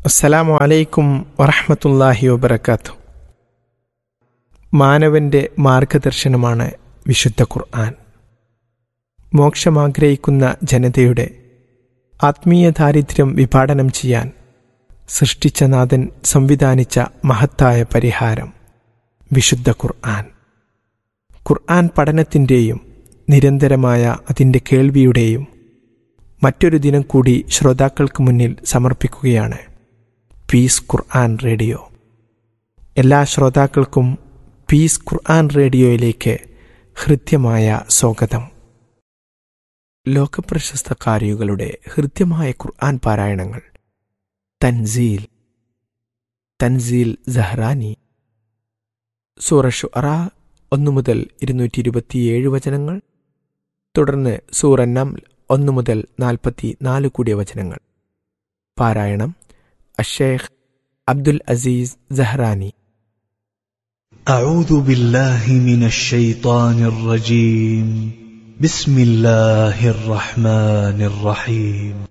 അസ്സലാമു അലൈക്കും വറഹമത്തല്ലാഹി വബർക്കാത്തു മാനവന്റെ മാർഗദർശനമാണ് വിശുദ്ധ ഖുർആൻ മോക്ഷമാഗ്രഹിക്കുന്ന ജനതയുടെ ആത്മീയ ദാരിദ്ര്യം വിഭാടനം ചെയ്യാൻ സൃഷ്ടിച്ച നാഥൻ സംവിധാനിച്ച മഹത്തായ പരിഹാരം വിശുദ്ധ ഖുർആൻ ഖുർആൻ പഠനത്തിൻ്റെയും നിരന്തരമായ അതിൻ്റെ കേൾവിയുടെയും മറ്റൊരു ദിനം കൂടി ശ്രോതാക്കൾക്ക് മുന്നിൽ സമർപ്പിക്കുകയാണ് പീസ് ഖുർആൻ റേഡിയോ എല്ലാ ശ്രോതാക്കൾക്കും പീസ് ഖുർആൻ റേഡിയോയിലേക്ക് ഹൃദ്യമായ സ്വാഗതം ലോകപ്രശസ്ത കാരികളുടെ ഹൃദ്യമായ ഖുർആൻ പാരായണങ്ങൾ തൻസീൽ തൻസീൽ സഹ്റാനി സൂറ ഷുഅറ ഒന്നു മുതൽ ഇരുന്നൂറ്റി ഇരുപത്തിയേഴ് വചനങ്ങൾ തുടർന്ന് സൂറ നംൽ ഒന്നു മുതൽ നാൽപ്പത്തി നാല് കൂടിയ വചനങ്ങൾ പാരായണം അഷേഖ് അബ്ദുൽ അസീസ് സഹ്റാനി أعوذ بالله من الشيطان الرجيم بسم الله الرحمن الرحيم